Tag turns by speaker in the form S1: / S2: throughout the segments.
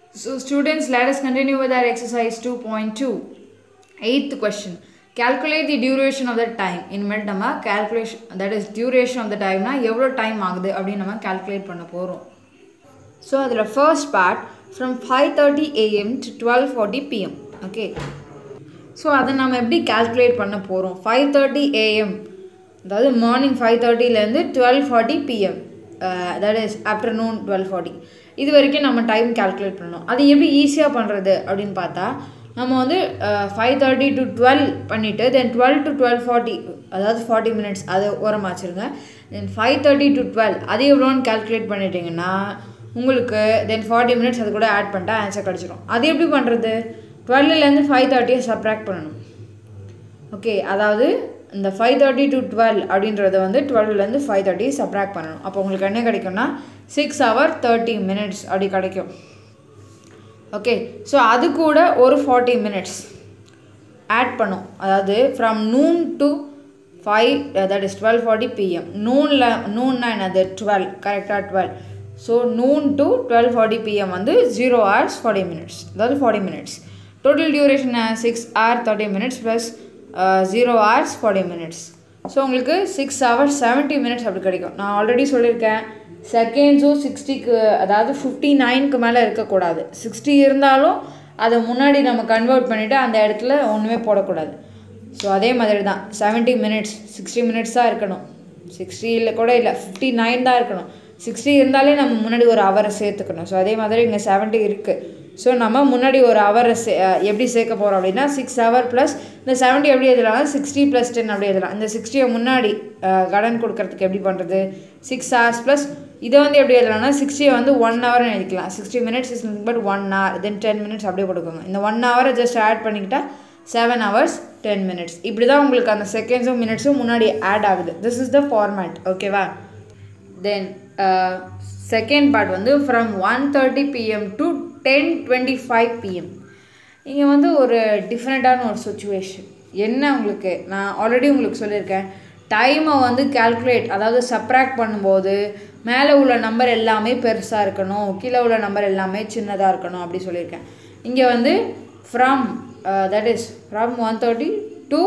S1: So students, let us continue with our exercise 2.2. Eighth question. Calculate the duration of the time. இனிமேல் நம்ம calculation that is duration of the timeனா எவ்வளோ time ஆகுது அப்படின்னு நம்ம calculate பண்ண போகிறோம் ஸோ அதில் first part from five thirty AM to twelve forty PM okay so அதை நம்ம எப்படி கால்குலேட் பண்ண போகிறோம் ஃபைவ் தேர்ட்டி ஏஎம் அதாவது மார்னிங் ஃபைவ் தேர்ட்டிலேருந்து twelve forty PM that is afternoon twelve forty இது வரைக்கும் நம்ம டைம் கால்குலேட் பண்ணணும் அது எப்படி ஈஸியாக பண்ணுறது அப்படின்னு பார்த்தா நம்ம வந்து ஃபைவ் தேர்ட்டி டு டுவெல் பண்ணிவிட்டு then twelve to twelve forty அதாவது ஃபார்ட்டி மினிட்ஸ் அதை ஓரமாக வச்சுருங்க then five thirty to twelve அது எவ்வளோன்னு கால்குலேட் பண்ணிட்டீங்கன்னா உங்களுக்கு தென் ஃபார்ட்டி மினிட்ஸ் அது கூட ஆட் பண்ணிட்டா ஆன்சர் கிடச்சிரும் அது எப்படி பண்ணுறது டுவெல்லேருந்து ஃபைவ் தேர்ட்டியை சப்ராக்ட் பண்ணணும் ஓகே அதாவது இந்த ஃபைவ் தேர்ட்டி டு டுவெல் அப்படின்றத வந்து டுவெல்லேருந்து ஃபைவ் தேர்ட்டி சப்ராக்ட் பண்ணணும் அப்போ உங்களுக்கு என்ன கிடைக்கும்னா சிக்ஸ் ஹவர் தேர்ட்டி மினிட்ஸ் அப்படி கிடைக்கும் ஓகே ஸோ அது கூட ஒரு ஃபார்ட்டி மினிட்ஸ் ஆட் பண்ணும் அதாவது from noon to five that is twelve forty PM நூனில் நூன்னா என்னது டுவெல் கரெக்டாக twelve so noon to twelve forty PM வந்து ஜீரோ ஹவர்ஸ் ஃபார்ட்டி மினிட்ஸ் அதாவது forty minutes total duration six hour thirty minutes plus zero hours forty minutes so உங்களுக்கு six hours seventy minutes அப்படி கிடைக்கும் நான் ஆல்ரெடி சொல்லியிருக்கேன் செகண்ட்ஸும் சிக்ஸ்டிக்கு அதாவது fifty நைனுக்கு மேலே இருக்கக்கூடாது சிக்ஸ்டி இருந்தாலும் அதை முன்னாடி நம்ம கன்வெர்ட் பண்ணிவிட்டு அந்த இடத்துல ஒன்றுமே போடக்கூடாது ஸோ அதே மாதிரி தான் செவன்ட்டி மினிட்ஸ் சிக்ஸ்டி மினிட்ஸ் தான் இருக்கணும் சிக்ஸ்டியில் கூட இல்லை ஃபிஃப்டி நைன் தான் இருக்கணும் சிக்ஸ்டி இருந்தாலே நம்ம முன்னாடி ஒரு அவரை சேர்த்துக்கணும் ஸோ அதே மாதிரி இங்கே செவன்ட்டி இருக்குது ஸோ நம்ம முன்னாடி ஒரு ஹவரை சே எப்படி சேர்க்க போகிறோம் அப்படின்னா சிக்ஸ் ஹவர் ப்ளஸ் இந்த செவன்ட்டி எப்படி எழுதலாம் சிக்ஸ்டி ப்ளஸ் டென் அப்படி எழுதலாம் இந்த சிக்ஸ்டியை முன்னாடி கடன் கொடுக்கறதுக்கு எப்படி பண்ணுறது சிக்ஸ் ஹவர்ஸ் ப்ளஸ் இதை வந்து எப்படி எழுதலாம்னா சிக்ஸ்டியை வந்து ஒன் ஹவர்னு எழுதிக்கலாம் sixty minutes is but one hour then ten minutes அப்படியே கொடுக்குங்க இந்த ஒன் ஹவரை ஜஸ்ட் ஆட் பண்ணிக்கிட்டால் செவன் ஹவர்ஸ் டென் மினிட்ஸ் இப்படி தான் உங்களுக்கு அந்த செகண்ட்ஸும் மினிட்ஸும் முன்னாடி ஆட் ஆகுது திஸ் இஸ் த ஃபார்மேட் ஓகேவா தென் செகண்ட் பார்ட் வந்து from one thirty PM to ten twenty five PM இங்கே வந்து ஒரு டிஃப்ரெண்ட்டான ஒரு சுச்சுவேஷன் என்ன உங்களுக்கு நான் ஆல்ரெடி உங்களுக்கு சொல்லியிருக்கேன் டைமை வந்து கேல்குலேட் அதாவது சப்ராக்ட் பண்ணும்போது மேலே உள்ள நம்பர் எல்லாமே பெருசாக இருக்கணும் கீழே உள்ள நம்பர் எல்லாமே சின்னதாக இருக்கணும் அப்படி சொல்லியிருக்கேன் இங்கே வந்து from that is from one thirty to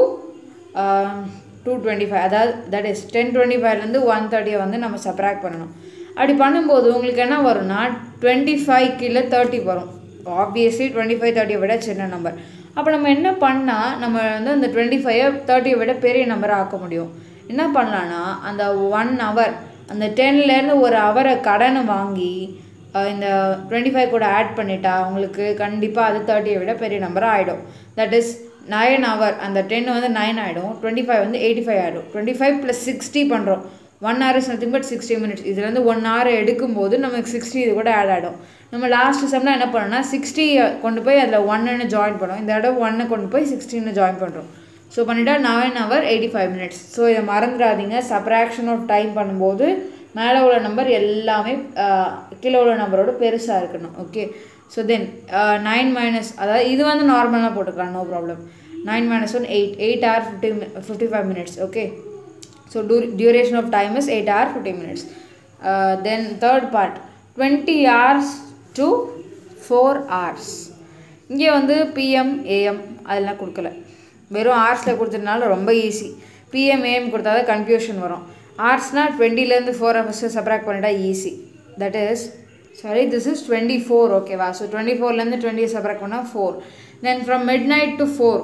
S1: two twenty five அதாவது தட் இஸ் டென் டுவெண்ட்டி ஃபைவ்லேருந்து ஒன் தேர்ட்டியை வந்து நம்ம சப்ராக்ட் பண்ணணும் அப்படி பண்ணும்போது உங்களுக்கு என்ன வரும்னா டுவெண்ட்டி ஃபைவ் கீழே தேர்ட்டி வரும் ஆப்வியஸ்லி டுவெண்ட்டி ஃபைவ் தேர்ட்டியை விட சின்ன நம்பர் அப்போ நம்ம என்ன பண்ணால் நம்ம வந்து அந்த டுவெண்ட்டி ஃபைவை தேர்ட்டியை விட பெரிய நம்பராக ஆக்க முடியும் என்ன பண்ணலான்னா அந்த ஒன் ஹவர் அந்த டென்லேருந்து ஒரு ஹவரை கடனை வாங்கி இந்த டுவெண்ட்டி ஃபைவ் கூட ஆட் பண்ணிட்டா உங்களுக்கு கண்டிப்பாக அது தேர்ட்டியை விட பெரிய நம்பராக ஆகிடும் தட் இஸ் நைன் ஹவர் அந்த டென் வந்து நைன் ஆகிடும் டுவெண்ட்டி ஃபைவ் வந்து எயிட்டி ஃபைவ் ஆகிடும் டுவெண்ட்டி ஃபைவ் ப்ளஸ் சிக்ஸ்டி பண்ணுறோம் one hour is nothing but sixty minutes இதுலேருந்து ஒன் ஹவர் எடுக்கும்போது நமக்கு சிக்ஸ்டி இது கூட ஆட் ஆகிடும் நம்ம லாஸ்ட் செம்மில் என்ன பண்ணோம்னா சிக்ஸ்டி கொண்டு போய் அதில் ஒன்னுன்னு ஜாயின் பண்ணோம் இந்த இடம் ஒன்று கொண்டு போய் சிக்ஸ்டின்னு ஜாயின் பண்ணுறோம் ஸோ பண்ணிட்டா nine hour eighty five minutes so இதை மறந்துடாதீங்க சப்ராக்ஷன் ஆஃப் டைம் பண்ணும்போது மேலே உள்ள நம்பர் எல்லாமே கீழே உள்ள நம்பரோட பெருசாக இருக்கணும் okay so then nine minus அதாவது இது வந்து நார்மலாக போட்டுக்கலாம் no problem nine minus one eight eight hour fifty fifty five minutes okay so to duration of time is eight hour fifty minutes then third part twenty hours to four hours இங்கே வந்து PM AM அதெல்லாம் கொடுக்கல வெறும் ஆர்ட்ஸில் கொடுத்ததுனால ரொம்ப easy PM AM கொடுத்தா தான் confusion வரும் ஆர்ட்ஸ்னால் டுவெண்ட்டிலேருந்து ஃபோர் ஹவர்ஸ் சப்ராக்ட் பண்ணிட்டா easy that is sorry this is twenty four ஓகேவா ஸோ டுவெண்ட்டி ஃபோர்லேருந்து டுவெண்ட்டி சப்ராக்ட் பண்ணால் four then from midnight to four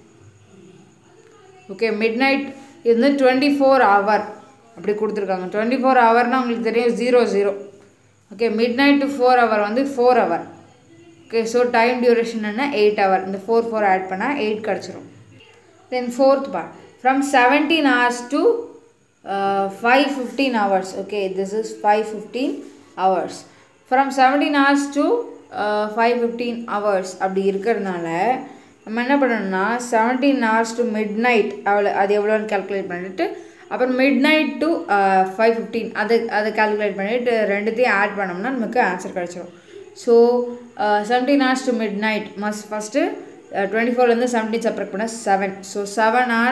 S1: okay midnight இது வந்து டுவெண்ட்டி ஃபோர் ஹவர் அப்படி கொடுத்துருக்காங்க டுவெண்ட்டி ஃபோர் ஹவர்னால் உங்களுக்கு தெரியும் zero zero okay midnight to four hour வந்து four hour okay so time duration என்ன எயிட் ஹவர் இந்த ஃபோர் ஃபோர் ஆட் பண்ணால் எயிட் கிடச்சிரும் then fourth part from seventeen hours to five fifteen hours okay this is five fifteen hours from seventeen hours to five fifteen hours அப்படி இருக்கிறதுனால நம்ம என்ன பண்ணணும்னா seventeen hours to midnight அவ்வளோ அது எவ்வளோன்னு கேல்குலேட் பண்ணிவிட்டு அப்புறம் midnight to five fifteen அதை அதை கேல்குலேட் பண்ணிவிட்டு ரெண்டுத்தையும் ஆட் பண்ணோம்னா நமக்கு ஆன்சர் கிடச்சிரும் so seventeen hours to midnight must first twenty ஃபோர்லேருந்து செவன்டீன் செப்பரேட் பண்ண seven so seven hours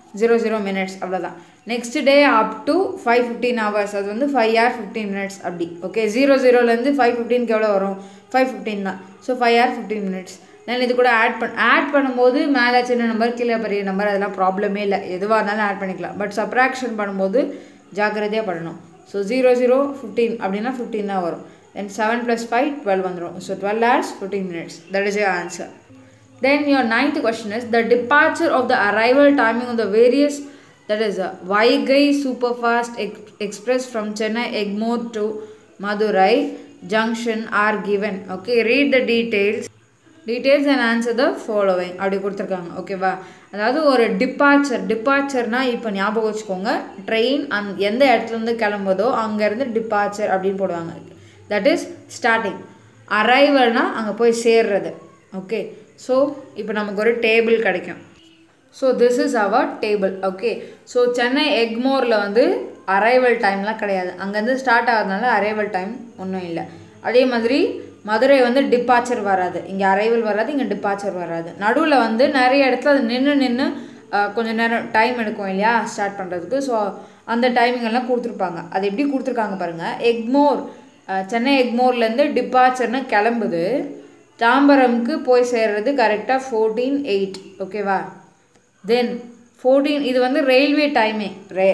S1: zero zero minutes அவ்வளோதான் next day up to five fifteen hours அது வந்து ஃபைவ் ஹவர் ஃபிஃப்டீன் மினிட்ஸ் அப்படி okay zero ஜீரோலேருந்து five ஃபிஃப்டீனுக்கு எவ்வளோ வரும் ஃபைவ் ஃபிஃப்டீன் தான் so five hour fifteen minutes then இது கூட ஆட் பண் ஆட் பண்ணும்போது மேலே சின்ன நம்பர் கீழே பெரிய நம்பர் அதெல்லாம் ப்ராப்ளமே இல்லை எதுவாக இருந்தாலும் ஆட் பண்ணிக்கலாம் பட் சப்ராக்ஷன் பண்ணும்போது ஜாக்கிரதையாக பண்ணணும் ஸோ ஜீரோ ஜீரோ ஃபிஃப்டீன் அப்படின்னா ஃபிஃப்டீன் தான் வரும் then seven plus five twelve வந்துடும் so twelve hours fifteen minutes that is your answer Then your ninth question is the departure of the arrival timing of the various that is uh, Vaigai Superfast ex- Express from Chennai Egmore to Madurai junction are given. Okay, read the details. Details and answer the following அப்படி கொடுத்துருக்காங்க ஓகேவா அதாவது ஒரு departure டிபார்ச்சர்னா இப்போ ஞாபகம் வச்சுக்கோங்க train அந் எந்த இடத்துலேருந்து கிளம்புதோ அங்கேருந்து டிபார்ச்சர் அப்படின்னு போடுவாங்க தட் இஸ் ஸ்டார்டிங் அரைவல்னா அங்கே போய் சேர்றது ஓகே ஸோ இப்போ நமக்கு ஒரு டேபிள் கிடைக்கும் so this is our table okay so Chennai எக்மோரில் வந்து அரைவல் டைம்லாம் கிடையாது அங்கேருந்து ஸ்டார்ட் ஆகிறதுனால அரைவல் டைம் ஒன்றும் இல்லை அதே மாதிரி மதுரை வந்து டிபார்ச்சர் வராது இங்கே அரைவல் வராது இங்கே டிபார்ச்சர் வராது நடுவில் வந்து நிறைய இடத்துல அது நின்று நின்று கொஞ்சம் நேரம் டைம் எடுக்கும் இல்லையா ஸ்டார்ட் பண்ணுறதுக்கு ஸோ அந்த டைமிங் எல்லாம் கொடுத்துருப்பாங்க அது எப்படி கொடுத்துருக்காங்க பாருங்கள் எக்மோர் அஹ், சென்னை எக்மோர்லேருந்து டிபார்ச்சர்னு கிளம்புது தாம்பரம்க்கு போய் சேர்றது கரெக்டாக ஃபோர்டீன் எயிட் ஓகேவா தென் ஃபோர்டீன் இது வந்து ரயில்வே டைமிங்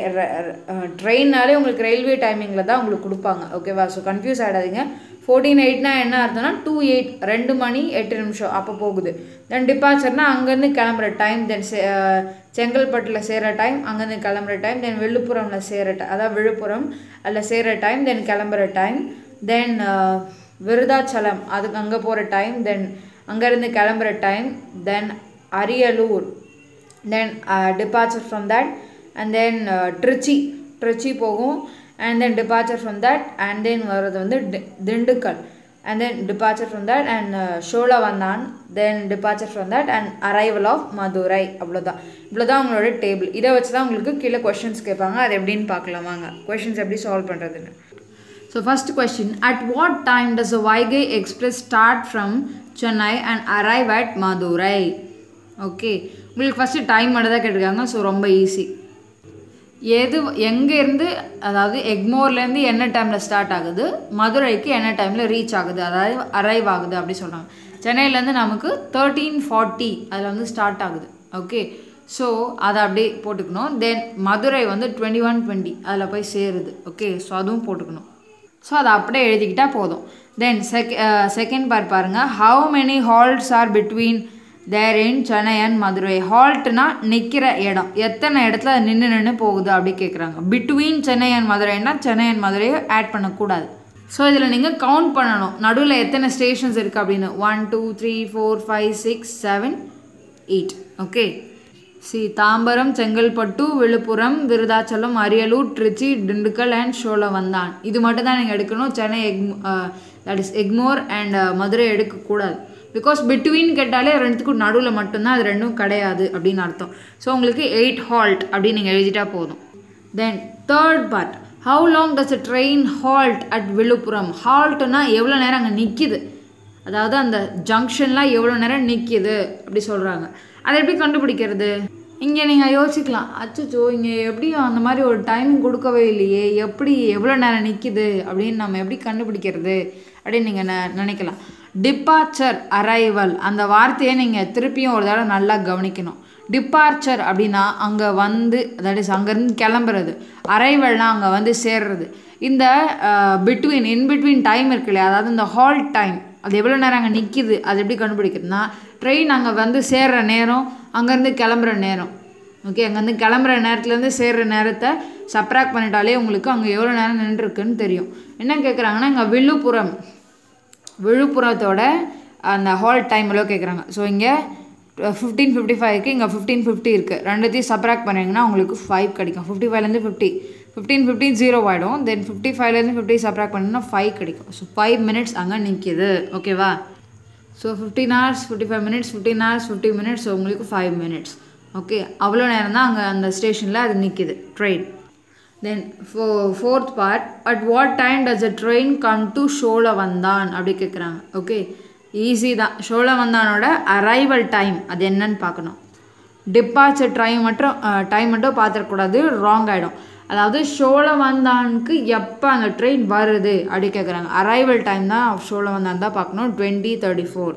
S1: ட்ரெயின்னாலே உங்களுக்கு ரயில்வே டைமிங்கில் தான் உங்களுக்கு கொடுப்பாங்க ஓகேவா ஸோ கன்ஃபியூஸ் ஆகிடாதீங்க ஃபோர்டீன் எயிட்னா என்ன அர்த்தம்னா டூ எயிட் ரெண்டு மணி எட்டு நிமிஷம் அப்போ போகுது தென் டிபார்ச்சர்னா அங்கேருந்து கிளம்புற டைம் தென் செங்கல்பட்டில் சேர டைம் அங்கேருந்து கிளம்புற டைம் தென் விழுப்புரமில் சேர டைம் அதாவது விழுப்புரம் அதில் சேர டைம் தென் கிளம்புற டைம் தென் விருதாச்சலம் அதுக்கு அங்கே போகிற டைம் தென் அங்கேருந்து கிளம்புற time then Ariyalur then departure from that and then Trichy Trichy போகும் and then departure from that and then வர்றது வந்து டி- Dindigul and then departure from that and Sholavandan then departure from that and arrival of Madurai அவ்வளோதான் இவ்வளோதான் உங்களோட டேபிள் இதை வச்சு தான் உங்களுக்கு கீழே கொஷின்ஸ் கேட்பாங்க அது எப்படின்னு பார்க்கலாம் வாங்க கொஷின்ஸ் எப்படி சால்வ் பண்ணுறதுன்னு So first question, at what time does the Vaigai Express start from Chennai and arrive at Madurai? Okay உங்களுக்கு ஃபஸ்ட்டு டைம் மட்டும் தான் கேட்டிருக்காங்க ஸோ ரொம்ப ஈஸி எது எங்கேருந்து அதாவது எக்மோர்லேருந்து என்ன டைமில் ஸ்டார்ட் ஆகுது மதுரைக்கு என்ன டைமில் ரீச் ஆகுது அதாவது அரைவ் ஆகுது அப்படி சொல்கிறாங்க சென்னையிலேருந்து நமக்கு தேர்ட்டீன் ஃபார்ட்டி அதில் வந்து ஸ்டார்ட் ஆகுது ஓகே ஸோ அதை அப்படியே போட்டுக்கணும் தென் மதுரை வந்து டுவெண்ட்டி ஒன் டுவெண்ட்டி அதில் போய் சேருது ஓகே ஸோ அதுவும் போட்டுக்கணும் ஸோ அதை அப்படியே எழுதிக்கிட்டால் போதும் தென் செக் செகண்ட் பார்ட் பாருங்கள் how many halts are between there in Chennai and Madurai ஹால்ட்னா நிற்கிற இடம் எத்தனை இடத்துல அது நின்று நின்று போகுது அப்படி கேட்குறாங்க பிட்வீன் சென்னை அண்ட் மதுரைனா சென்னை அண்ட் மதுரையை ஆட் பண்ணக்கூடாது ஸோ இதில் நீங்கள் கவுண்ட் பண்ணணும் நடுவில் எத்தனை ஸ்டேஷன்ஸ் இருக்குது அப்படின்னு one two three four five six seven eight okay சி தாம்பரம் செங்கல்பட்டு விழுப்புரம் விருதாச்சலம் அரியலூர் திருச்சி திண்டுக்கல் அண்ட் ஷோலவந்தான் இது மட்டும் தான் நீங்கள் எடுக்கணும் சென்னை எக் that is Egmore and Madurai எடுக்கக்கூடாது பிகாஸ் பிட்வீன் கேட்டாலே ரெண்டுத்துக்கும் நடுவில் மட்டும்தான் அது ரெண்டும் கிடையாது அப்படின்னு அர்த்தம் ஸோ உங்களுக்கு எயிட் ஹால்ட் அப்படின்னு நீங்கள் எழுதிட்டா போதும் then third part how long does a train halt at Villupuram ஹால்ட்னா எவ்வளோ நேரம் அங்கே நிற்கிது அதாவது அந்த ஜங்ஷன்லாம் எவ்வளோ நேரம் நிற்கிது அப்படி சொல்கிறாங்க அதை எப்படி கண்டுபிடிக்கிறது இங்கே நீங்கள் யோசிக்கலாம் அச்சச்சோ இங்கே எப்படி அந்த மாதிரி ஒரு டைமிங் கொடுக்கவே இல்லையே எப்படி எவ்வளோ நேரம் நிற்கிது அப்படின்னு நம்ம எப்படி கண்டுபிடிக்கிறது அப்படின்னு நீங்கள் ந நினைக்கலாம் டிபார்ச்சர் அரைவல் அந்த வார்த்தையை நீங்கள் திருப்பியும் ஒரு தடவை நல்லா கவனிக்கணும் டிபார்ச்சர் அப்படின்னா அங்கே வந்து தட் இஸ் அங்கேருந்து கிளம்புறது அரைவல்னால் அங்கே வந்து சேர்றது இந்த பிட்வீன் இன் பிட்வீன் டைம் இருக்கு இல்லையா அதாவது இந்த ஹால் டைம் அது எவ்வளோ நேரம் அங்கே நிற்கிது அது எப்படி கண்டுபிடிக்கிறதுனா ட்ரெயின் அங்கே வந்து சேர்ற நேரம் அங்கேருந்து கிளம்புற நேரம் ஓகே அங்கேருந்து கிளம்புற நேரத்துலேருந்து சேர்ற நேரத்தை சப்ராக்ட் பண்ணிட்டாலே உங்களுக்கு அங்கே எவ்வளோ நேரம் நின்றுருக்குன்னு தெரியும் என்ன கேட்குறாங்கன்னா இங்கே விழுப்புரம் விழுப்புரத்தோட அந்த ஹால் டைம் எவ்வளோ கேட்குறாங்க ஸோ இங்கே ஃபிஃப்டீன் ஃபிஃப்டி ஃபைவ்க்கு இங்கே ஃபிஃப்டீன் ஃபிஃப்டி இருக்குது ரெண்டுத்தையும் சப்ராக்ட் பண்ணிங்கன்னா உங்களுக்கு ஃபைவ் கிடைக்கும் ஃபிஃப்டி ஃபைவ்லேருந்து ஃபிஃப்டி ஃபிஃப்டீன் ஃபிஃப்டின் ஜீரோ ஆகிடும் தென் ஃபிஃப்டி ஃபைவ்லேருந்து ஃபிஃப்டி சப்ராக்ட் பண்ணிங்கன்னா ஃபைவ் கிடைக்கும் ஸோ ஃபைவ் மினிட்ஸ் அங்கே நிற்கிது ஓகேவா so fifteen hours fifty five minutes fifteen hours fifty minutes so உங்களுக்கு ஃபைவ் மினிட்ஸ் ஓகே அவ்வளோ நேரம் தான் அங்கே அந்த ஸ்டேஷனில் அது நிற்கிது ட்ரெயின் தென் ஃபோ fourth part at what time does a train come to Sholavandan அப்படி கேட்குறாங்க ஓகே ஈஸி தான் ஷோலவந்தானோட அரைவல் டைம் அது என்னன்னு பார்க்கணும் டிப்பாச்சர் டைம் மட்டும் டைம் மட்டும் பார்த்துடக்கூடாது ராங் ஆகிடும் அதாவது ஷோலவந்தானுக்கு எப்போ அந்த ட்ரெயின் வருது அப்படி கேட்குறாங்க அரைவல் டைம் தான் ஷோலவந்தான் தான் பார்க்கணும் twenty thirty four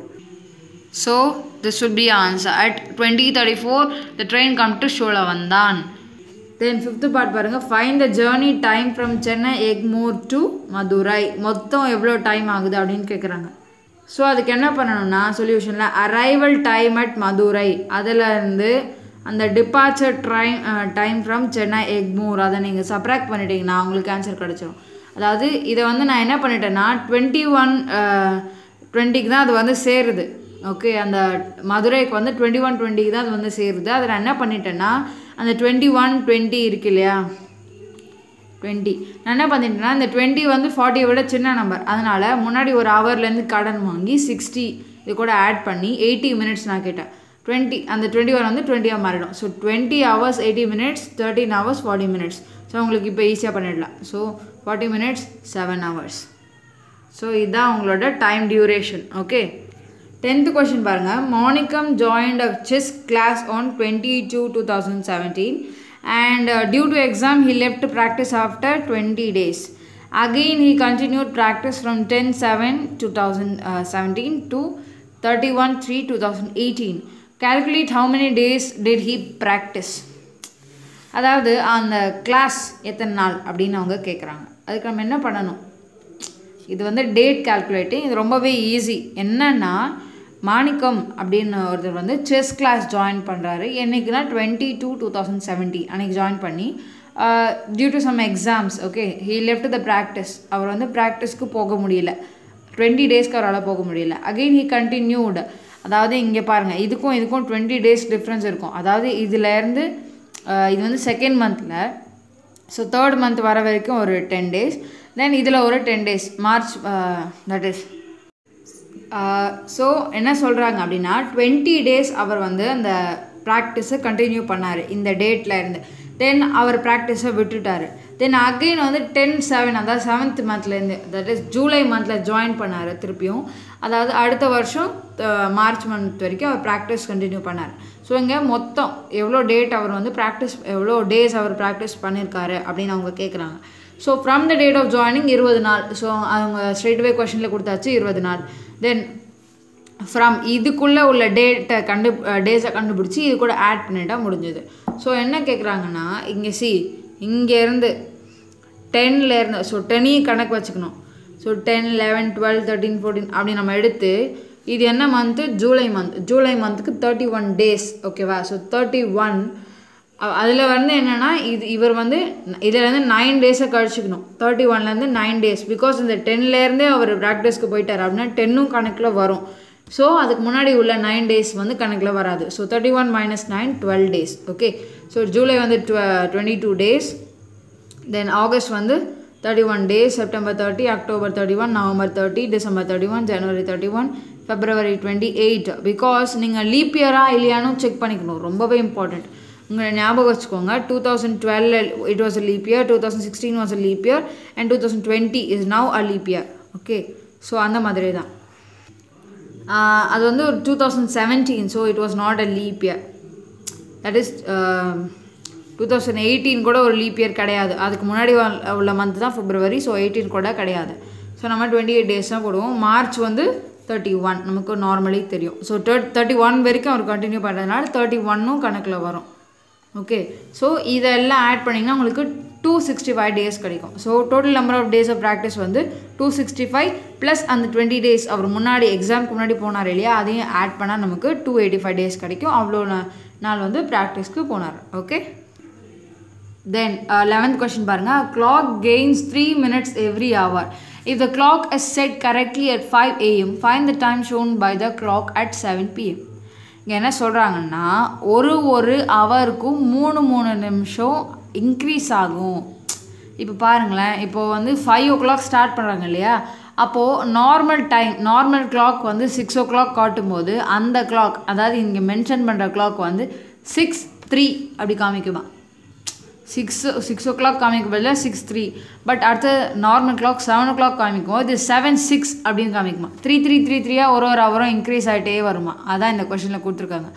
S1: so this would be answer at twenty thirty four the train come to Sholavandan then fifth part பாருங்கள் find the journey time from Chennai Egmore to Madurai மொத்தம் எவ்வளோ டைம் ஆகுது அப்படின்னு கேட்குறாங்க ஸோ அதுக்கு என்ன பண்ணணும்னா சொல்யூஷனில் அரைவல் டைம் அட் மதுரை அதிலேருந்து அந்த departure train time from Chennai Egmore அதை நீங்கள் சப்ராக்ட் பண்ணிட்டீங்கன்னா உங்களுக்கு ஆன்சர் கிடச்சிரும் அதாவது இதை வந்து நான் என்ன பண்ணிட்டேன்னா டுவெண்ட்டி ஒன் டுவெண்ட்டிக்கு தான் அது வந்து சேருது ஓகே அந்த மதுரைக்கு வந்து டுவெண்ட்டி ஒன் டுவெண்ட்டிக்கு தான் அது வந்து சேருது அதை நான் என்ன பண்ணிட்டேன்னா அந்த டுவெண்ட்டி ஒன் டுவெண்ட்டி இருக்கு இல்லையா டுவெண்ட்டி நான் என்ன பண்ணிட்டேன்னா இந்த டுவெண்ட்டி வந்து ஃபார்ட்டியை விட சின்ன நம்பர் அதனால் முன்னாடி ஒரு ஹவர்லேருந்து கடன் வாங்கி சிக்ஸ்டி இது கூட ஆட் பண்ணி எயிட்டி மினிட்ஸ் நான் கேட்டேன் டுவெண்ட்டி அந்த டுவெண்ட்டி ஒன் வந்து டுவெண்ட்டியாக மாறிடும் so twenty hours eighty minutes thirteen hours forty minutes so உங்களுக்கு இப்போ ஈஸியாக பண்ணிடலாம் so forty minutes seven hours so இதுதான் உங்களோட time duration okay tenth question பாருங்கள் Manikam joined a chess class on twenty two two thousand seventeen and due to exam he left practice after twenty days again he continued practice from ten seven two thousand seventeen to thirty one three two thousand eighteen calculate how many days did he practice அதாவது அந்த class எத்தனை நாள் அப்படின்னு அவங்க கேட்குறாங்க அதுக்கு நம்ம என்ன பண்ணணும் இது வந்து டேட் கால்குலேட்டிங் இது ரொம்பவே ஈஸி என்னன்னா மாணிக்கம் அப்படின்னு ஒருத்தர் வந்து செஸ் கிளாஸ் ஜாயின் பண்ணுறாரு என்றைக்குனா twenty two two thousand seventy அன்றைக்கி ஜாயின் பண்ணி due to some exams okay he left the practice அவர் வந்து ப்ராக்டிஸ்க்கு போக முடியல டுவெண்ட்டி டேஸ்க்கு அவரால் போக முடியல அகெயின் ஹி கண்டினியூடு அதாவது இங்கே பாருங்கள் இதுக்கும் இதுக்கும் டுவெண்ட்டி டேஸ் டிஃப்ரென்ஸ் இருக்கும் அதாவது இதுலேருந்து இது வந்து செகண்ட் மந்தில் ஸோ தேர்ட் மந்த் வர வரைக்கும் ஒரு டென் டேஸ் தென் இதில் ஒரு ten days March that is so என்ன சொல்கிறாங்க அப்படின்னா டுவெண்ட்டி டேஸ் அவர் வந்து அந்த ப்ராக்டிஸை கண்டினியூ பண்ணார் இந்த டேட்டில் இருந்து தென் அவர் ப்ராக்டிஸை விட்டுட்டார் தென் அகெயின் வந்து டென் செவன் அதாவது செவன்த் மந்த்லேருந்து தட் இஸ் ஜூலை மந்தில் ஜாயின் பண்ணார் திருப்பியும் அதாவது அடுத்த வருஷம் மார்ச் மந்த் வரைக்கும் அவர் ப்ராக்டிஸ் கண்டினியூ பண்ணார் ஸோ இங்கே மொத்தம் எவ்வளோ டேட் அவர் வந்து ப்ராக்டிஸ் எவ்வளோ டேஸ் அவர் ப்ராக்டிஸ் பண்ணியிருக்காரு அப்படின்னு அவங்க கேட்குறாங்க so from the date of joining இருபது நாள் ஸோ அவங்க ஸ்ட்ரெயிட்வே கொஷனில் கொடுத்தாச்சு இருபது நாள் தென் ஃப்ரம் இதுக்குள்ளே உள்ள டேட்டை கண்டு டேஸை கண்டுபிடிச்சி இது கூட ஆட் பண்ணிட்டா முடிஞ்சது ஸோ என்ன கேட்குறாங்கன்னா இங்கே சி இங்கேருந்து டென்லேருந்து ஸோ டென்னையும் கணக்கு வச்சுக்கணும் so ten eleven twelve thirteen fourteen அப்படி நம்ம எடுத்து இது என்ன மந்த்து ஜூலை மந்த் ஜூலை மந்த்துக்கு தேர்ட்டி ஒன் டேஸ் ஓகேவா ஸோ தேர்ட்டி ஒன் அதில் வந்து என்னென்னா இது இவர் வந்து இதிலேருந்து நைன் டேஸை கழிச்சிக்கணும் தேர்ட்டி ஒன்லேருந்து நைன் டேஸ் பிகாஸ் இந்த டென்லேருந்தே அவர் ப்ராக்டிஸ்க்கு போயிட்டார் அப்படின்னா டென்னும் கணக்கில் வரும் ஸோ அதுக்கு முன்னாடி உள்ள நைன் டேஸ் வந்து கணக்கில் வராது so thirty one minus nine twelve days okay so July வந்து டுவ twenty two days then August வந்து thirty one days September thirty October thirty one November thirty December thirty one January thirty one February twenty eight because நீங்கள் leap இயரா இல்லையானும் check பண்ணிக்கணும் ரொம்பவே important உங்களை ஞாபகம் வச்சுக்கோங்க two thousand twelve it was a leap year two thousand sixteen was a leap year and two thousand twenty is now a leap year okay so அந்த மாதிரி தான் அது வந்து ஒரு two thousand seventeen so it was not a leap year that is two thousand eighteen கூட ஒரு leap year கிடையாது அதுக்கு முன்னாடி உள்ள மந்த் தான் ஃபிப்ரவரி ஸோ எயிட்டீன் கூட கிடையாது ஸோ நம்ம டுவெண்ட்டி எயிட் டேஸ் தான் போடுவோம் மார்ச் வந்து தேர்ட்டி ஒன் நமக்கு நார்மலி தெரியும் ஸோ தேர்ட் தேர்ட்டி ஒன் வரைக்கும் அவர் கண்டினியூ பண்ணுறதுனால தேர்ட்டி ஒன்னும் கணக்கில் வரும் ஓகே ஸோ இதெல்லாம் ஆட் பண்ணிங்கன்னா உங்களுக்கு டூ சிக்ஸ்டி ஃபைவ் டேஸ் கிடைக்கும் so total number of days of practice வந்து டூ சிக்ஸ்டி ஃபைவ் ப்ளஸ் அந்த டுவெண்ட்டி டேஸ் அவர் முன்னாடி எக்ஸாம்க்கு முன்னாடி போனார் இல்லையா அதையும் ஆட் பண்ணால் நமக்கு டூ எயிட்டி ஃபைவ் டேஸ் கிடைக்கும் அவ்வளோ நாள் வந்து ப்ராக்டிஸ்க்கு போனார் ஓகே தென் லெவன்த் கொஷின் பாருங்கள் clock gains three minutes every hour if the clock is set correctly at five AM find the time shown by the clock at seven PM இங்கே என்ன சொல்கிறாங்கன்னா ஒரு ஒரு ஹவருக்கும் மூணு மூணு நிமிஷம் இன்க்ரீஸ் ஆகும் இப்போ பாருங்களேன் இப்போது வந்து ஃபைவ் ஓ கிளாக் ஸ்டார்ட் பண்ணுறாங்க இல்லையா அப்போது நார்மல் டைம் நார்மல் கிளாக் வந்து சிக்ஸ் ஓ கிளாக் காட்டும்போது அந்த கிளாக் அதாவது இங்கே மென்ஷன் பண்ணுற கிளாக் வந்து சிக்ஸ் த்ரீ அப்படி காமிக்குமா சிக்ஸ் சிக்ஸ் ஓ கிளாக் காமிக்கும் பதிலாக சிக்ஸ் த்ரீ பட் அடுத்த normal clock seven o'clock காமிக்கும் இது செவன் சிக்ஸ் அப்படின்னு காமிக்குமா த்ரீ த்ரீ த்ரீ த்ரீயாக ஒரு ஒரு ஹவரும் இன்க்ரீஸ் ஆகிட்டே வருமா அதான் இந்த கொஷனில் கொடுத்துருக்காங்க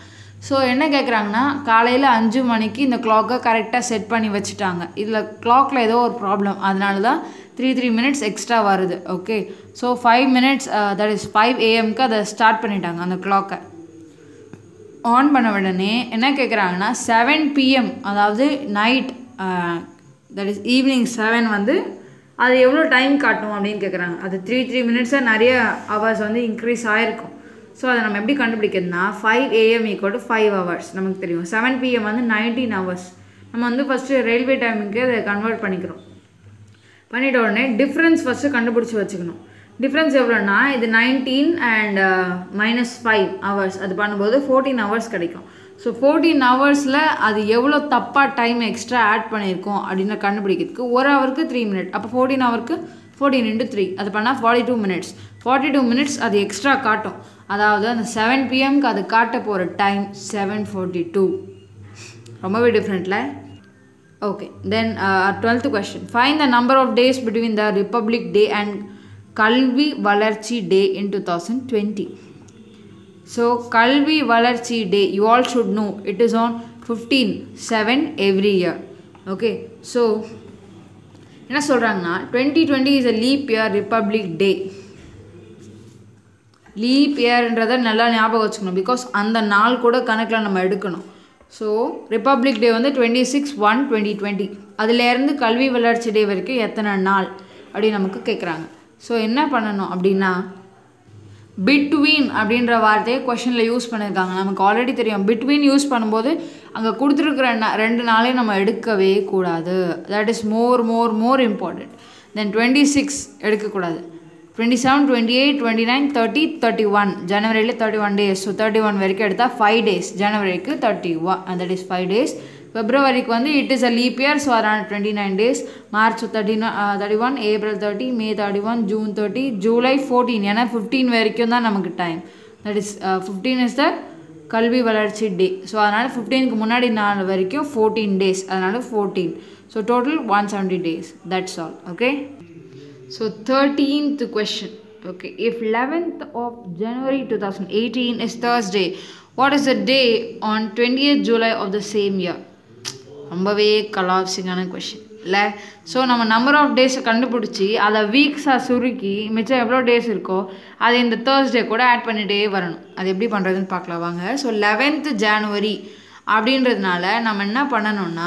S1: ஸோ என்ன கேட்குறாங்கன்னா காலையில் அஞ்சு மணிக்கு இந்த கிளாக்கை கரெக்டாக செட் பண்ணி வச்சுட்டாங்க இதில் கிளாக்கில் ஏதோ ஒரு ப்ராப்ளம் அதனால தான் த்ரீ த்ரீ மினிட்ஸ் எக்ஸ்ட்ரா வருது okay so five minutes that is five ஏஎம்க்கு அதை ஸ்டார்ட் பண்ணிட்டாங்க அந்த கிளாக்கை ஆன் பண்ண உடனே என்ன கேட்குறாங்கன்னா செவன் பிஎம் அதாவது night that is evening seven வந்து அது எவ்வளோ டைம் காட்டும் அப்படின்னு கேட்குறாங்க அது த்ரீ த்ரீ மினிட்ஸாக நிறைய ஹவர்ஸ் வந்து இன்க்ரீஸ் ஆகிருக்கும் ஸோ அதை நம்ம எப்படி கண்டுபிடிக்கிறதுனா five AM equal to five hours நமக்கு தெரியும் செவன் பிஎம் வந்து நைன்டீன் ஹவர்ஸ் நம்ம வந்து ஃபஸ்ட்டு ரயில்வே டைமிங்க்கு அதை கன்வெர்ட் பண்ணிக்கிறோம் பண்ணிட்ட உடனே டிஃப்ரென்ஸ் ஃபஸ்ட்டு கண்டுபிடிச்சி வச்சுக்கணும் டிஃப்ரென்ஸ் எவ்வளோன்னா இது nineteen and minus five hours அது பண்ணும்போது ஃபோர்டீன் ஹவர்ஸ் கிடைக்கும் ஸோ ஃபோர்டீன் ஹவர்ஸில் அது எவ்வளோ தப்பாக டைம் எக்ஸ்ட்ரா ஆட் பண்ணியிருக்கோம் அப்படின்னு கண்டுபிடிக்கிறதுக்கு ஒரு ஹவருக்கு த்ரீ மினிட் அப்போ ஃபோர்டீன் ஹவருக்கு ஃபோர்டீன் இன்ட்டு த்ரீ அது பண்ணால் forty two minutes forty two minutes அது எக்ஸ்ட்ரா காட்டும் அதாவது அந்த செவன் பிஎம்க்கு அது காட்ட போகிற டைம் செவன் ஃபோர்ட்டி டூ ரொம்பவே டிஃப்ரெண்ட்டில் okay then twelfth question find the number of days between the republic day and Kalvi Valarchi day in two thousand twenty so Kalvi Valarchi day you all should know it is on fifteen seven every year okay so என்ன சொல்கிறாங்கன்னா twenty twenty is a leap year republic day leap இயர்ன்றதை நல்லா ஞாபகம் வச்சுக்கணும் because அந்த நாள் கூட கணக்கில் நம்ம எடுக்கணும் ஸோ ரிப்பப்ளிக் டே வந்து twenty six one twenty twenty அதுலேருந்து கல்வி வளர்ச்சி டே வரைக்கும் எத்தனை நாள் அப்படின்னு நமக்கு கேட்குறாங்க ஸோ என்ன பண்ணணும் அப்படின்னா பிட்வீன் அப்படின்ற வார்த்தையை கொஷனில் யூஸ் பண்ணியிருக்காங்க நமக்கு ஆல்ரெடி தெரியும் பிட்வீன் யூஸ் பண்ணும்போது அங்கே கொடுத்துருக்குற ந- ரெண்டு நாளையும் நம்ம எடுக்கவே கூடாது that is more more more important then twenty six எடுக்கக்கூடாது twenty seven twenty eight twenty nine thirty thirty one ஜனவரியில் thirty one days so thirty one வரைக்கும் எடுத்தால் ஃபைவ் டேஸ் ஜனவரிக்கு thirty one that is five days பிப்ரவரிக்கு வந்து it is a leap year so அதனால் twenty nine days March thirty thirty one April thirty May thirty one June thirty July fourteen ஏன்னா fifteen வரைக்கும் தான் நமக்கு time that is fifteen is the Kalvi Valarchi day so அதனால் ஃபிஃப்டீனுக்கு முன்னாடி நாள் வரைக்கும் ஃபோர்டீன் டேஸ் அதனால் fourteen so total one seventy days that's all okay So 13th question. Okay, if 11th of January 2018 is Thursday, what is the day on 20th July of the same year? ரொம்பவே கலாப்சிங்கான question இல்லை so நம்ம number of டேஸை கண்டுபிடிச்சி அதை வீக்ஸாக சுருக்கி மிச்சம் எவ்வளோ டேஸ் இருக்கோ அதை இந்த தேர்ஸ்டே கூட ஆட் பண்ணிகிட்டே வரணும் அது எப்படி பண்ணுறதுன்னு பார்க்கலாம் வாங்க ஸோ லெவன்த்து ஜான்வரி அப்படின்றதுனால நம்ம என்ன பண்ணணும்னா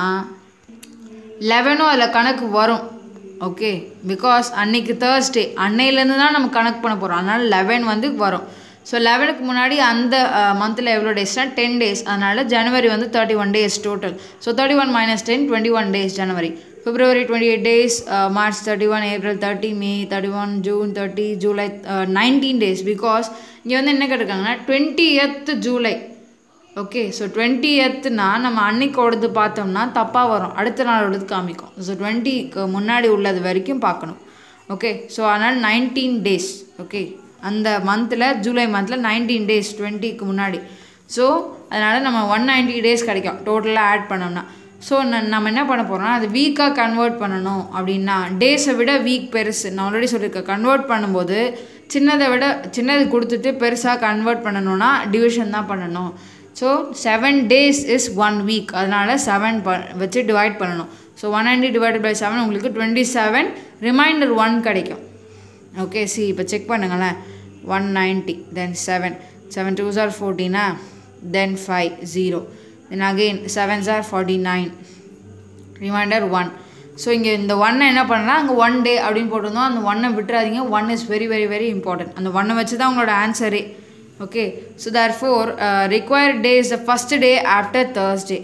S1: லெவனும் அதில் கணக்கு வரும் ஓகே பிகாஸ் அன்னைக்கு தேர்ஸ்டே அன்னையிலேருந்து தான் நம்ம கணக்கு பண்ண போகிறோம் அதனால் லெவன் வந்து வரும் ஸோ லெவனுக்கு முன்னாடி அந்த மந்தில் எவ்வளோ டேஸ்னால் டென் டேஸ் அதனால் ஜனவரி வந்து thirty one days total so thirty one minus ten twenty one days January February twenty eight days March thirty one April thirty May thirty one June thirty July nineteen days because இங்கே வந்து என்ன கேட்டிருக்காங்கன்னா twenty July okay so twenty எத்துனா நம்ம அன்னைக்கோடது பார்த்தோம்னா தப்பாக வரும் அடுத்த நாளோடது காமிக்கும் ஸோ டுவெண்ட்டிக்கு முன்னாடி உள்ளது வரைக்கும் பார்க்கணும் ஓகே ஸோ அதனால் நைன்டீன் டேஸ் ஓகே அந்த மந்தில் ஜூலை மந்தில் நைன்டீன் டேஸ் டுவெண்ட்டிக்கு முன்னாடி ஸோ அதனால் நம்ம ஒன் நைன்ட்டி டேஸ் கிடைக்கும் டோட்டலாக ஆட் பண்ணோம்னா ஸோ நம்ம என்ன பண்ண போகிறோம்னா அது வீக்காக கன்வெர்ட் பண்ணணும் அப்படின்னா டேஸை விட வீக் பெருசு நான் ஆல்ரெடி சொல்லியிருக்கேன் கன்வெர்ட் பண்ணும்போது சின்னதை விட சின்னது கொடுத்துட்டு பெருசாக கன்வெர்ட் பண்ணணும்னா டிவிஷன் தான் பண்ணணும் so seven days is one week அதனால் செவன் ப வச்சு டிவைட் பண்ணணும் so one ninety divided by seven உங்களுக்கு டுவெண்ட்டி செவன் ரிமைண்டர் ஒன் கிடைக்கும் ஓகே சி இப்போ செக் பண்ணுங்களேன் one ninety then seven seven two sir ஃபோர்டீனா then five zero then again seven sir forty nine reminder one so இங்கே இந்த ஒன்னை என்ன பண்ணலாம் அங்கே ஒன் டே அப்படின்னு போட்டிருந்தோம் அந்த ஒன்னை விட்டுறாதீங்க one is very very very important அந்த ஒன்னை வச்சு தான் உங்களோட ஆன்சரே okay so therefore required day is the first day after Thursday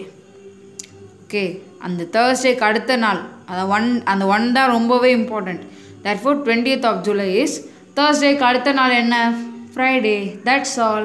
S1: okay அந்த தேர்ஸ்டேக்கு அடுத்த நாள் அந்த ஒன் அந்த ஒன் தான் ரொம்பவே important therefore twentieth of July is தேர்ஸ்டேக்கு அடுத்த நாள் என்ன Friday that's all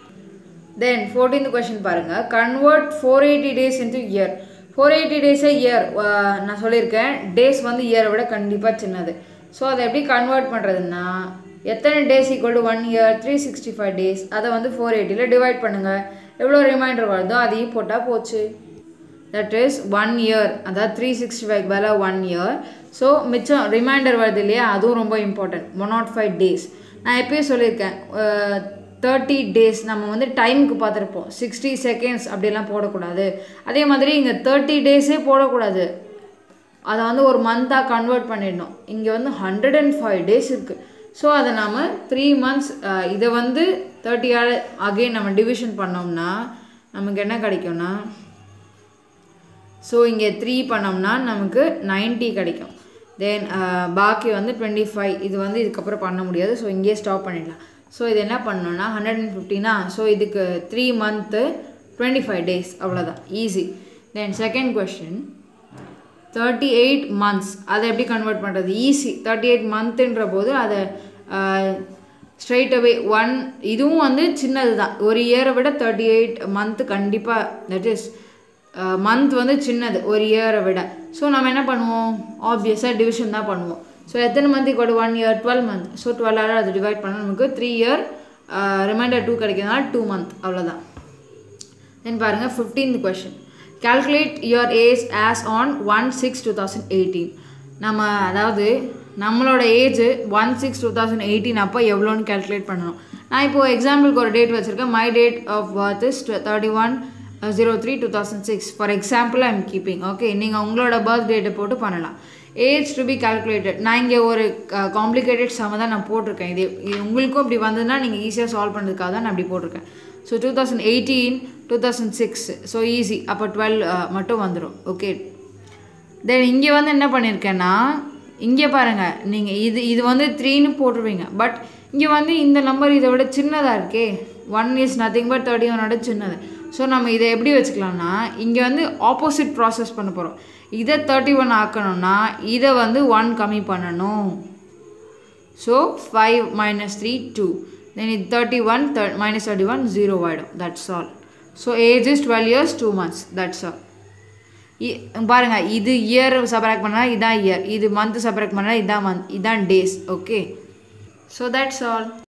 S1: then fourteenth question பாருங்கள் convert four eighty days into year four eighty டேஸே இயர் நான் சொல்லியிருக்கேன் டேஸ் வந்து இயரை விட கண்டிப்பாக சின்னது ஸோ அதை எப்படி கன்வெர்ட் பண்ணுறதுன்னா எத்தனை days equal to one year three sixty five days அதை வந்து ஃபோர் எயிட்டியில் டிவைட் பண்ணுங்கள் எவ்வளோ ரிமைண்டர் வருதோ அதையும் போட்டால் போச்சு தட் இஸ் ஒன் இயர் அதாவது த்ரீ சிக்ஸ்டி ஃபைவ் வேலை ஒன் இயர் ஸோ மிச்சம் ரிமைண்டர் வருது இல்லையா அதுவும் ரொம்ப important one naught five days நான் எப்பயும் சொல்லியிருக்கேன் தேர்ட்டி டேஸ் நம்ம வந்து டைமுக்கு பார்த்துருப்போம் சிக்ஸ்டி செகண்ட்ஸ் அப்படிலாம் போடக்கூடாது அதே மாதிரி இங்கே தேர்ட்டி டேஸே போடக்கூடாது அதை வந்து ஒரு மந்த்தாக கன்வெர்ட் பண்ணிடணும் இங்கே வந்து ஹண்ட்ரட் அண்ட் ஃபைவ் டேஸ் இருக்குது ஸோ அதை நாம் த்ரீ மந்த்ஸ் இதை வந்து தேர்ட்டியால் அகெயின் நம்ம டிவிஷன் பண்ணோம்னா நமக்கு என்ன கிடைக்கும்னா ஸோ இங்கே த்ரீ பண்ணோம்னா நமக்கு 90 கிடைக்கும் தென் பாக்கி வந்து டுவெண்ட்டி ஃபைவ் இது வந்து இதுக்கப்புறம் பண்ண முடியாது ஸோ இங்கேயே ஸ்டாப் பண்ணிடலாம் ஸோ இது என்ன பண்ணணும்னா ஹண்ட்ரட் அண்ட் ஃபிஃப்டினா ஸோ இதுக்கு three month twenty five days அவ்வளோதான் easy then second question thirty eight months அதை எப்படி கன்வெர்ட் பண்ணுறது ஈஸி தேர்ட்டி எயிட் மந்த்துன்ற போது அதை ஸ்ட்ரைட் அவே ஒன் இதுவும் வந்து சின்னது தான் ஒரு இயரை விட தேர்ட்டி எயிட் மந்த்து கண்டிப்பாக தட் இஸ் மந்த் வந்து சின்னது ஒரு இயரை விட ஸோ நம்ம என்ன பண்ணுவோம் ஆப்வியஸாக டிவிஷன் தான் பண்ணுவோம் ஸோ எத்தனை மந்த் கூட one year twelve month so டுவெல்லால் அது டிவைட் பண்ணால் நமக்கு த்ரீ இயர் ரிமைண்டர் டூ கிடைக்கிறதுனால டூ மந்த் அவ்வளோதான் தென் பாருங்கள் fifteenth question calculate your age as on one six two thousand eighteen நம்ம அதாவது நம்மளோட age one six two thousand eighteen அப்போ எவ்வளோன்னு calculate பண்ணணும் நான் இப்போது எக்ஸாம்பிளுக்கு ஒரு டேட் வச்சுருக்கேன் my date of birth is thirty one zero three two thousand six for example I'm keeping okay நீங்கள் உங்களோட பர்த் டேட்டை போட்டு பண்ணலாம் ஏஜ் டு பி calculated நான் இங்கே ஒரு காம்ப்ளிகேட்டட் சம தான் நான் போட்டிருக்கேன் இது இது உங்களுக்கும் இப்படி வந்ததுன்னா நீங்கள் ஈஸியாக சால்வ் பண்ணுறதுக்காக தான் நான் அப்படி போட்டிருக்கேன் so two thousand eighteen two thousand six so easy அப்போ டுவெல் மட்டும் வந்துடும் ஓகே தென் இங்கே வந்து என்ன பண்ணியிருக்கேன்னா இங்கே பாருங்கள் நீங்கள் இது இது வந்து த்ரீன்னு போட்டுருவீங்க பட் இங்கே வந்து இந்த நம்பர் இதை விட சின்னதாக இருக்கே one is nothing but thirty ஒனோட சின்னது ஸோ நம்ம இதை எப்படி வச்சுக்கலாம்னா இங்கே வந்து ஆப்போசிட் ப்ராசஸ் பண்ண போகிறோம் இதை தேர்ட்டி ஒன் ஆக்கணும்னா இதை வந்து ஒன் கம்மி பண்ணணும் so five minus three two then இது thirty one there minus thirty one zero ஆகிடும் that's all so age is twelve years two months that's all பாருங்கள் இது இயர் சப்ராக்ட் பண்ணால் இதான் இயர் இது மந்த் சப்ராக்ட் பண்ணால் இதான் மந்த் இதான் days okay so that's all